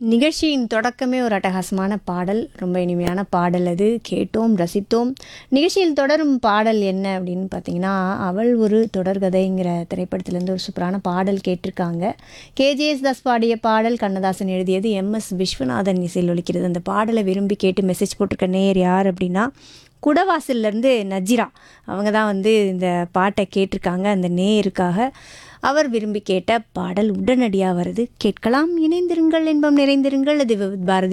நிகழ்ச்சியின் தொடக்கமே ஒரு அட்டகாசமான பாடல் ரொம்ப இனிமையான பாடல் அது கேட்டோம் ரசித்தோம் நிகழ்ச்சியில் தொடரும் பாடல் என்ன அப்படின்னு பார்த்தீங்கன்னா அவள் ஒரு தொடர்கதைங்கிற திரைப்படத்திலேருந்து ஒரு சூப்பரான பாடல் கேட்டிருக்காங்க கேஜேஎஸ் தாஸ் பாடிய பாடல் கண்ணதாசன் எழுதியது எம்எஸ் விஸ்வநாதன் இசையில் ஒலிக்கிறது அந்த பாடலை விரும்பி கேட்டு மெசேஜ் போட்டிருக்க நேர் யார் அப்படின்னா குடவாசல்லேருந்து நஜிரா அவங்க தான் வந்து இந்த பாட்டை கேட்டிருக்காங்க அந்த நேருக்காக அவர் விரும்பி கேட்ட பாடல் உடனடியாக வருது கேட்கலாம் இணைந்திருங்கள் இன்பம் நிறைந்திருங்கள் அது பாரதி